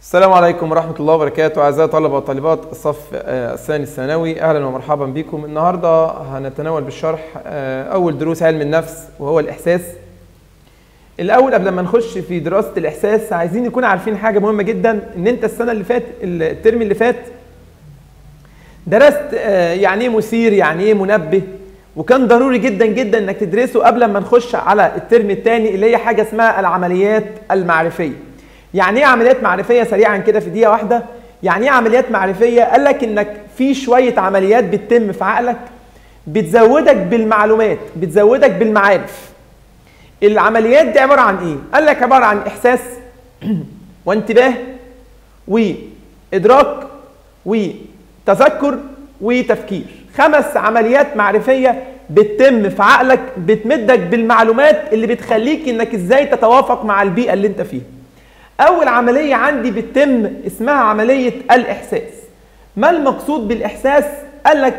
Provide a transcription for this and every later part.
السلام عليكم ورحمة الله وبركاته أعزائي طلبة وطالبات الصف آه، الثاني الثانوي أهلا ومرحبا بكم النهاردة هنتناول بالشرح آه، أول دروس علم النفس وهو الإحساس الأول قبل ما نخش في دراسة الإحساس عايزين نكون عارفين حاجة مهمة جدا إن أنت السنة اللي فات الترم اللي فات درست آه، يعني إيه مثير يعني إيه منبه وكان ضروري جدا جدا إنك تدرسه قبل ما نخش على الترم الثاني اللي هي حاجة اسمها العمليات المعرفية يعني ايه عمليات معرفيه سريعا كده في دقيقه واحده يعني ايه عمليات معرفيه قال لك انك في شويه عمليات بتتم في عقلك بتزودك بالمعلومات بتزودك بالمعارف العمليات دي عباره عن ايه قال لك عباره عن احساس وانتباه وادراك وتذكر وتفكير خمس عمليات معرفيه بتتم في عقلك بتمدك بالمعلومات اللي بتخليك انك ازاي تتوافق مع البيئه اللي انت فيها أول عملية عندي بتتم اسمها عملية الإحساس ما المقصود بالإحساس؟ قال لك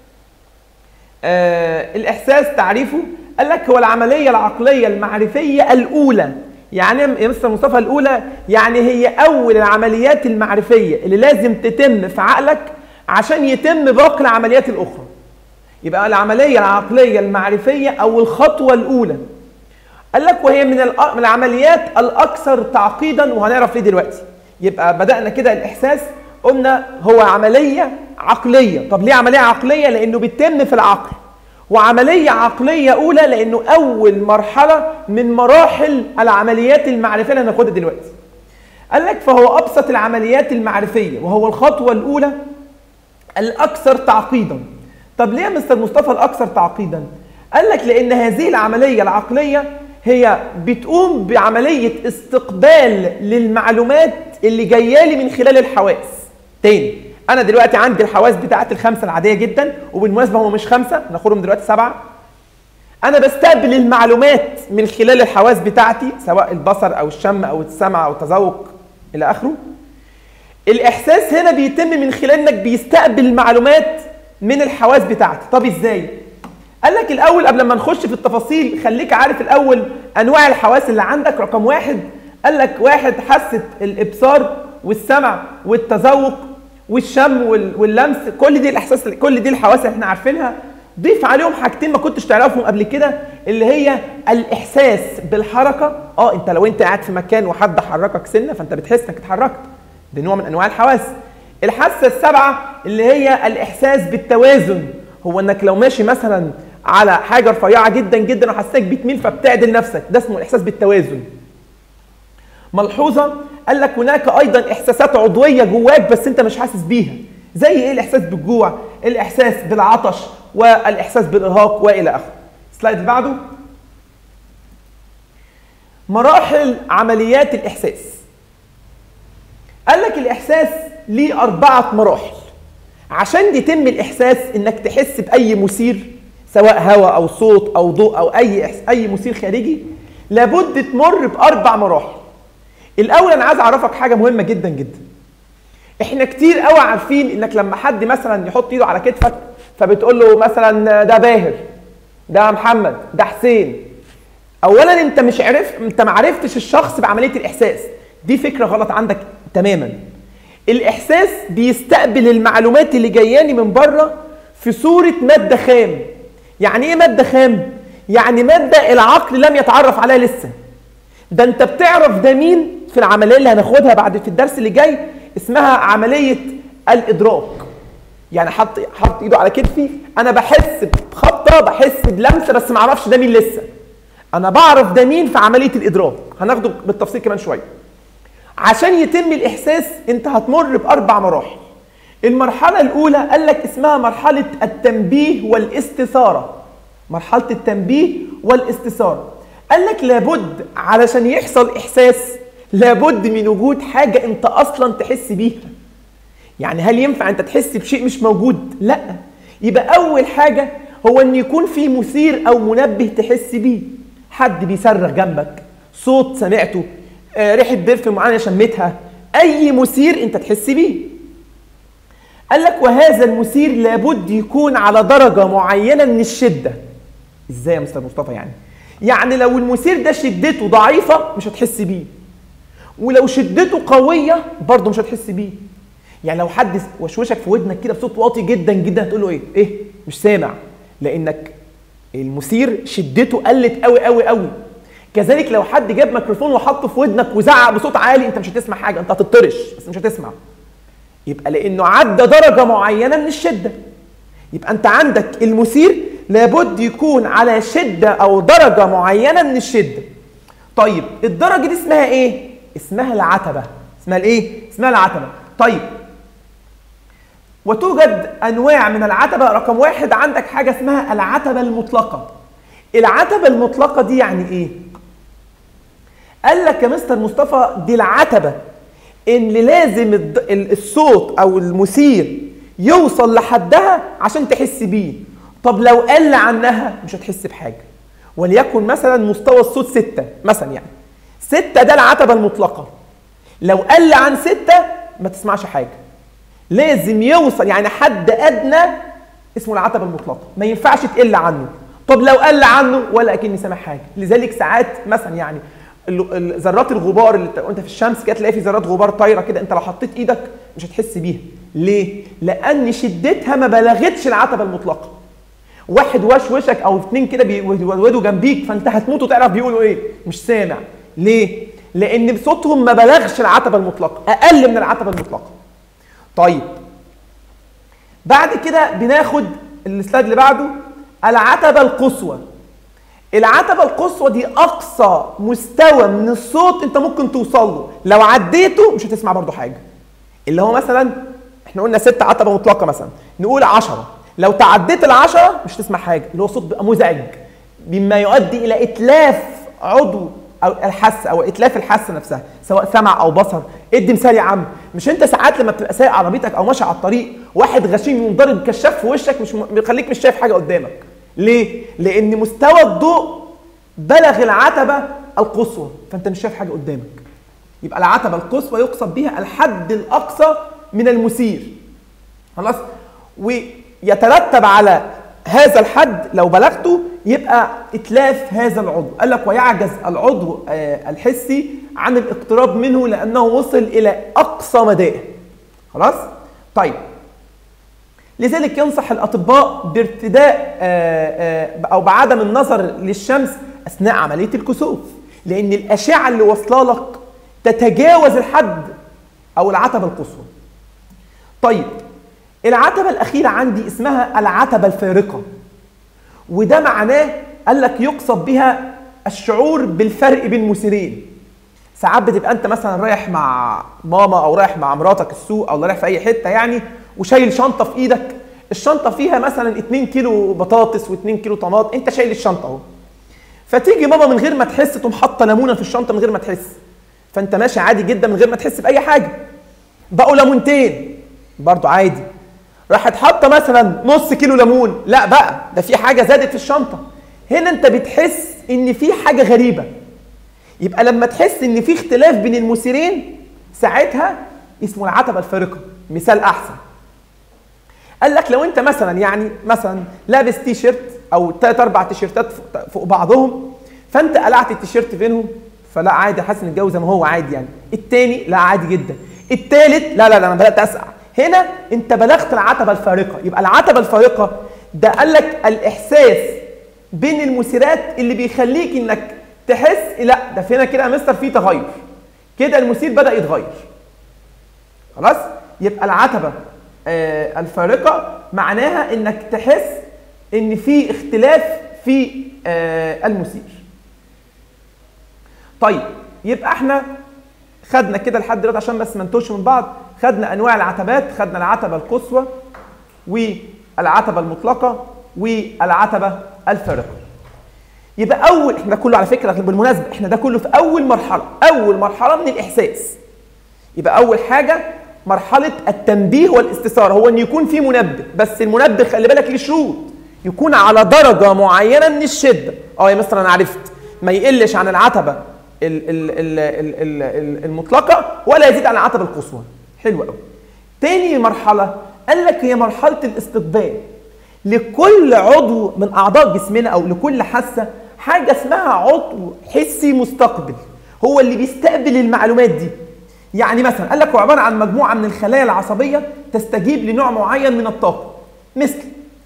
آه الإحساس تعريفه قال لك هو العملية العقلية المعرفية الأولى يعني يا مستر مصطفى الأولى يعني هي أول العمليات المعرفية اللي لازم تتم في عقلك عشان يتم باقي العمليات الأخرى يبقى العملية العقلية المعرفية أو الخطوة الأولى قال لك وهي من الأ- من العمليات الاكثر تعقيدا وهنعرف ليه دلوقتي يبقى بدانا كده الاحساس قلنا هو عمليه عقليه طب ليه عمليه عقليه لانه بيتم في العقل وعمليه عقليه اولى لانه اول مرحله من مراحل العمليات المعرفيه اللي هناخدها دلوقتي قال لك فهو ابسط العمليات المعرفيه وهو الخطوه الاولى الاكثر تعقيدا طب ليه يا مستر مصطفى الاكثر تعقيدا قال لك لان هذه العمليه العقليه هي بتقوم بعمليه استقبال للمعلومات اللي جايه لي من خلال الحواس تاني انا دلوقتي عندي الحواس بتاعت الخمسه العاديه جدا وبالمناسبه هم مش خمسه ناخدهم دلوقتي سبعه انا بستقبل المعلومات من خلال الحواس بتاعتي سواء البصر او الشم او السمع او التذوق الى اخره الاحساس هنا بيتم من خلال انك بيستقبل المعلومات من الحواس بتاعتي طب ازاي قال لك الاول قبل ما نخش في التفاصيل خليك عارف الاول انواع الحواس اللي عندك رقم واحد قال لك واحد حاسه الابصار والسمع والتذوق والشم وال- واللمس كل دي الاحساس كل دي الحواس اللي احنا عارفينها ضيف عليهم حاجتين ما كنتش تعرفهم قبل كده اللي هي الاحساس بالحركه اه انت لو انت قاعد في مكان وحد حركك سنه فانت بتحس انك اتحركت ده نوع من انواع الحواس الحاسه السابعه اللي هي الاحساس بالتوازن هو انك لو ماشي مثلا على حاجه رفيعه جدا جدا وحسيتك بتميل فبتعدل نفسك ده اسمه الاحساس بالتوازن ملحوظه قال لك هناك ايضا احساسات عضويه جواك بس انت مش حاسس بيها زي ايه الاحساس بالجوع الاحساس بالعطش والاحساس بالارهاق والى اخره السلايد اللي بعده مراحل عمليات الاحساس قال لك الاحساس ليه اربعه مراحل عشان يتم الاحساس انك تحس باي مثير سواء هواء او صوت او ضوء او اي إحس- اي مثير خارجي لابد تمر باربع مراحل الاول انا عايز اعرفك حاجه مهمه جدا جدا احنا كتير قوي عارفين انك لما حد مثلا يحط ايده على كتفك فبتقول له مثلا ده باهر ده محمد ده حسين اولا انت مش عرف انت ما عرفتش الشخص بعمليه الاحساس دي فكره غلط عندك تماما الاحساس بيستقبل المعلومات اللي جاياني من بره في صوره ماده خام يعني ايه ماده خام يعني ماده العقل لم يتعرف عليها لسه ده انت بتعرف ده مين في العمليه اللي هناخدها بعد في الدرس اللي جاي اسمها عمليه الادراك يعني حط حط ايده على كتفي انا بحس بخبطه بحس بلمسه بس ما اعرفش ده مين لسه انا بعرف ده مين في عمليه الادراك هناخده بالتفصيل كمان شويه عشان يتم الاحساس انت هتمر باربع مراحل المرحله الاولى قال لك اسمها مرحله التنبيه والاستثاره مرحله التنبيه والاستثاره قال لك لابد علشان يحصل احساس لابد من وجود حاجه انت اصلا تحس بيها يعني هل ينفع انت تحس بشيء مش موجود لا يبقى اول حاجه هو ان يكون في مثير او منبه تحس بيه حد بيصرخ جنبك صوت سمعته آه، ريحه برفيوم معينه شميتها اي مثير انت تحس بيه قال لك وهذا المثير لابد يكون على درجه معينه من الشده ازاي يا مستر مصطفى يعني يعني لو المثير ده شدته ضعيفه مش هتحس بيه ولو شدته قويه برضه مش هتحس بيه يعني لو حد وشوشك في ودنك كده بصوت واطي جدا جدا هتقول له ايه ايه مش سامع لانك المثير شدته قلت قوي قوي قوي كذلك لو حد جاب ميكروفون وحطه في ودنك وزعق بصوت عالي انت مش هتسمع حاجه انت هتطرش بس مش هتسمع يبقى لانه عدى درجه معينه من الشده يبقى انت عندك المثير لابد يكون على شده او درجه معينه من الشده طيب الدرجه دي اسمها ايه اسمها العتبه اسمها الايه اسمها العتبه طيب وتوجد انواع من العتبه رقم واحد عندك حاجه اسمها العتبه المطلقه العتبه المطلقه دي يعني ايه قال لك يا مستر مصطفى دي العتبه اللي لازم الصوت او المثير يوصل لحدها عشان تحس بيه طب لو قل عنها مش هتحس بحاجه وليكن مثلا مستوى الصوت ستة مثلا يعني ستة ده العتبة المطلقة لو قل عن ستة ما تسمعش حاجة لازم يوصل يعني حد أدنى اسمه العتبة المطلقة ما ينفعش تقل عنه طب لو قل عنه ولا أكني سامع حاجة لذلك ساعات مثلا يعني ذرات الغبار اللي انت في الشمس كده تلاقي في ذرات غبار طايره كده انت لو حطيت ايدك مش هتحس بيها ليه لان شدتها ما بلغتش العتبه المطلقه واحد وش وشك او اتنين كده بيودوا جنبيك فانت هتموت وتعرف بيقولوا ايه مش سامع ليه لان صوتهم ما بلغش العتبه المطلقه اقل من العتبه المطلقه طيب بعد كده بناخد السلايد اللي بعده العتبه القصوى العتبة القصوى دي أقصى مستوى من الصوت أنت ممكن توصل له، لو عديته مش هتسمع برضه حاجة. اللي هو مثلا احنا قلنا ست عتبة مطلقة مثلا، نقول 10 لو تعديت العشرة مش هتسمع حاجة، اللي هو صوت بيبقى مزعج مما يؤدي إلى إتلاف عضو أو الحس أو إتلاف الحاسة نفسها، سواء سمع أو بصر، ادي مثال يا عم، مش أنت ساعات لما بتبقى سايق عربيتك أو ماشي على الطريق واحد غشيم يقوم ضارب كشاف في وشك مش بيخليك مش شايف حاجة قدامك. ليه؟ لأن مستوى الضوء بلغ العتبة القصوى فأنت مش شايف حاجة قدامك يبقى العتبة القصوى يقصد بها الحد الأقصى من المثير خلاص ويترتب على هذا الحد لو بلغته يبقى إتلاف هذا العضو قال لك ويعجز العضو الحسي عن الاقتراب منه لأنه وصل إلى أقصى مداه خلاص طيب لذلك ينصح الأطباء بارتداء أو بعدم النظر للشمس أثناء عملية الكسوف لأن الأشعة اللي واصلة لك تتجاوز الحد أو العتبة القصوى طيب العتبة الأخيرة عندي اسمها العتبة الفارقة وده معناه قال لك يقصد بها الشعور بالفرق بين مثيرين ساعات بتبقى انت مثلا رايح مع ماما او رايح مع مراتك السوق او رايح في اي حته يعني وشايل شنطه في ايدك الشنطه فيها مثلا 2 كيلو بطاطس و2 كيلو طماط انت شايل الشنطه اهو فتيجي ماما من غير ما تحس تقوم حاطه ليمونه في الشنطه من غير ما تحس فانت ماشي عادي جدا من غير ما تحس باي حاجه بقوا ليمونتين برضو عادي راحت حاطه مثلا نص كيلو ليمون لا بقى ده في حاجه زادت في الشنطه هنا انت بتحس ان في حاجه غريبه يبقى لما تحس ان في اختلاف بين المثيرين ساعتها اسمه العتبه الفارقه مثال احسن قال لك لو انت مثلا يعني مثلا لابس تي شيرت او ثلاث اربع تيشيرتات فوق بعضهم فانت قلعت التيشيرت بينهم فلا عادي حاسس ان الجو زي ما هو عادي يعني الثاني لا عادي جدا الثالث لا لا لا انا بدات اسقع هنا انت بلغت العتبه الفارقه يبقى العتبه الفارقه ده قال لك الاحساس بين المثيرات اللي بيخليك انك تحس لا ده فينا كده يا مستر في تغير كده المثير بدا يتغير خلاص يبقى العتبه آه الفارقه معناها انك تحس ان في اختلاف في آه المثير طيب يبقى احنا خدنا كده لحد دلوقتي عشان بس ما نتوهش من بعض خدنا انواع العتبات خدنا العتبه القصوى والعتبه المطلقه والعتبه الفارقه يبقى اول احنا كله على فكره بالمناسبه احنا ده كله في اول مرحله اول مرحله من الاحساس يبقى اول حاجه مرحله التنبيه والاستثاره هو ان يكون في منبه بس المنبه خلي بالك ليه شروط يكون على درجه معينه من الشده اه يا مستر انا عرفت ما يقلش عن العتبه ال ال ال ال ال ال المطلقه ولا يزيد عن العتبه القصوى حلو قوي تاني مرحله قال لك هي مرحله الاستقبال لكل عضو من اعضاء جسمنا او لكل حاسه حاجه اسمها عضو حسي مستقبل هو اللي بيستقبل المعلومات دي يعني مثلا قال لك هو عباره عن مجموعه من الخلايا العصبيه تستجيب لنوع معين من الطاقه مثل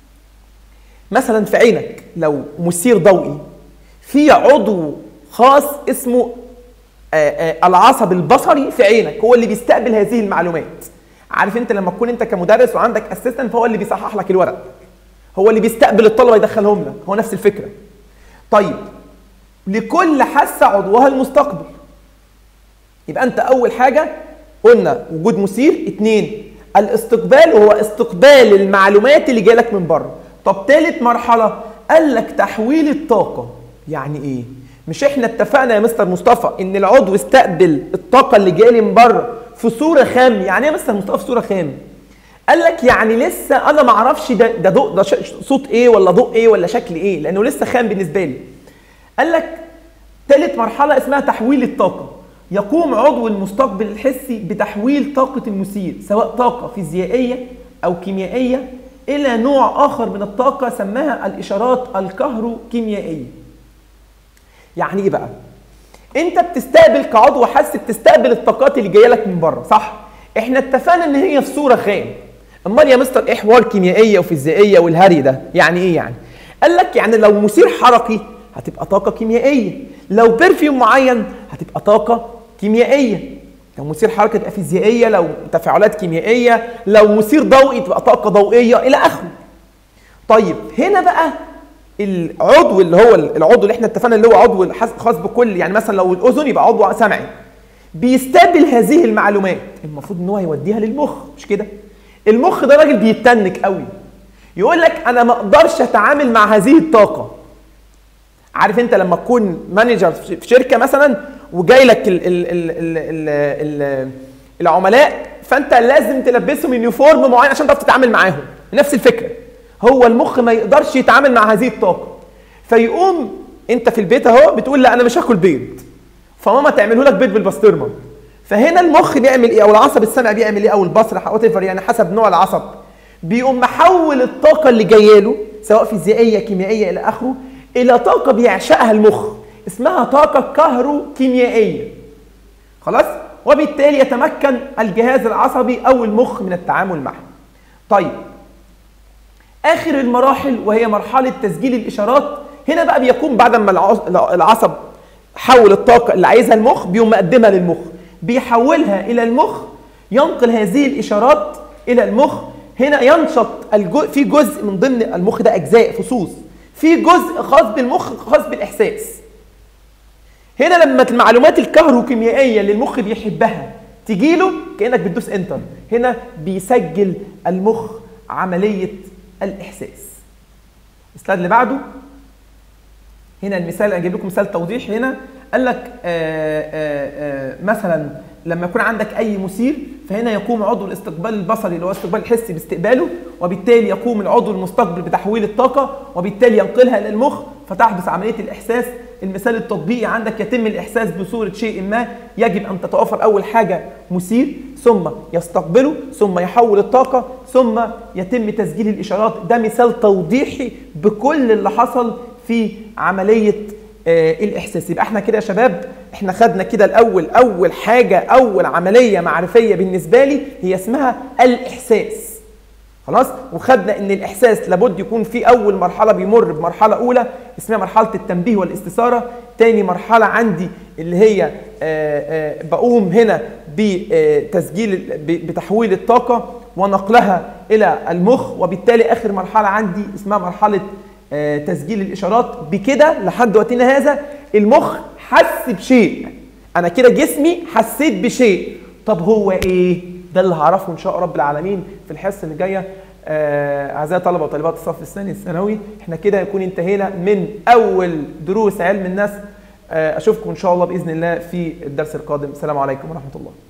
مثلا في عينك لو مثير ضوئي في عضو خاص اسمه آآ آآ العصب البصري في عينك هو اللي بيستقبل هذه المعلومات عارف انت لما تكون انت كمدرس وعندك اسيستنت فهو اللي بيصحح لك الورق هو اللي بيستقبل الطلبه يدخلهم لك هو نفس الفكره طيب لكل حاسه عضوها المستقبل يبقى انت اول حاجه قلنا وجود مثير اتنين الاستقبال وهو استقبال المعلومات اللي جايه لك من بره طب تالت مرحله قال لك تحويل الطاقه يعني ايه مش احنا اتفقنا يا مستر مصطفى ان العضو استقبل الطاقه اللي جايه لي من بره في صوره خام يعني ايه يا مستر مصطفى في صوره خام قال لك يعني لسه انا ما اعرفش ده ده ضوء ده صوت ايه ولا ضوء ايه ولا شكل ايه لانه لسه خام بالنسبه لي قال لك ثالث مرحله اسمها تحويل الطاقه يقوم عضو المستقبل الحسي بتحويل طاقه المثير سواء طاقه فيزيائيه او كيميائيه الى نوع اخر من الطاقه سماها الاشارات الكهروكيميائيه يعني ايه بقى انت بتستقبل كعضو حسي بتستقبل الطاقات اللي جايه لك من بره صح احنا اتفقنا ان هي في صوره خام امال يا مستر ايه حوار كيميائيه وفيزيائيه والهري ده يعني ايه يعني قال لك يعني لو مثير حركي هتبقى طاقه كيميائيه لو برفيوم معين هتبقى طاقه كيميائيه لو مثير حركه تبقى فيزيائيه لو تفاعلات كيميائيه لو مثير ضوئي تبقى طاقه ضوئيه الى اخره طيب هنا بقى العضو اللي هو العضو اللي احنا اتفقنا اللي هو عضو خاص بكل يعني مثلا لو الاذن يبقى عضو سمعي بيستقبل هذه المعلومات المفروض ان هو يوديها للمخ مش كده المخ ده راجل بيتنك قوي يقول لك انا ما اقدرش اتعامل مع هذه الطاقه عارف انت لما تكون مانجر في شركه مثلا وجاي لك ال ال ال ال ال ال العملاء فانت لازم تلبسهم يونيفورم معين عشان تعرف تتعامل معاهم نفس الفكره هو المخ ما يقدرش يتعامل مع هذه الطاقه فيقوم انت في البيت اهو بتقول لا انا مش هاكل بيض فماما تعمله لك بيض بالبسطرمه فهنا المخ بيعمل ايه او العصب السمعي بيعمل ايه او البصر وات يعني حسب نوع العصب بيقوم محول الطاقه اللي جايه له سواء فيزيائيه كيميائيه الى اخره الى طاقه بيعشقها المخ اسمها طاقه كهروكيميائيه خلاص وبالتالي يتمكن الجهاز العصبي او المخ من التعامل معه طيب اخر المراحل وهي مرحله تسجيل الاشارات هنا بقى بيقوم بعد ما العصب حول الطاقه اللي عايزها المخ بيقوم مقدمها للمخ بيحولها الى المخ ينقل هذه الاشارات الى المخ هنا ينشط الجو... في جزء من ضمن المخ ده اجزاء فصوص في جزء خاص بالمخ خاص بالاحساس هنا لما المعلومات الكهروكيميائيه اللي المخ بيحبها تجي له كانك بتدوس انتر هنا بيسجل المخ عمليه الاحساس السلايد اللي بعده هنا المثال اجيب لكم مثال توضيح هنا قال لك آآ آآ مثلا لما يكون عندك اي مثير فهنا يقوم عضو الاستقبال البصري اللي هو الاستقبال الحسي باستقباله وبالتالي يقوم العضو المستقبل بتحويل الطاقه وبالتالي ينقلها الى المخ فتحدث عمليه الاحساس المثال التطبيقي عندك يتم الاحساس بصوره شيء ما يجب ان تتوافر اول حاجه مثير ثم يستقبله ثم يحول الطاقه ثم يتم تسجيل الاشارات ده مثال توضيحي بكل اللي حصل في عمليه آه الاحساس يبقى احنا كده يا شباب احنا خدنا كده الاول اول حاجه اول عمليه معرفيه بالنسبه لي هي اسمها الاحساس خلاص وخدنا ان الاحساس لابد يكون في اول مرحله بيمر بمرحله اولى اسمها مرحله التنبيه والاستثاره تاني مرحله عندي اللي هي آآ آآ بقوم هنا بتسجيل بتحويل الطاقه ونقلها الى المخ وبالتالي اخر مرحله عندي اسمها مرحله تسجيل الاشارات بكده لحد وقتنا هذا المخ حس بشيء انا كده جسمي حسيت بشيء طب هو ايه ده اللي هعرفه ان شاء رب العالمين في الحصه اللي جايه اعزائي طلبه وطالبات الصف الثاني الثانوي احنا كده نكون انتهينا من اول دروس علم النفس اشوفكم ان شاء الله باذن الله في الدرس القادم السلام عليكم ورحمه الله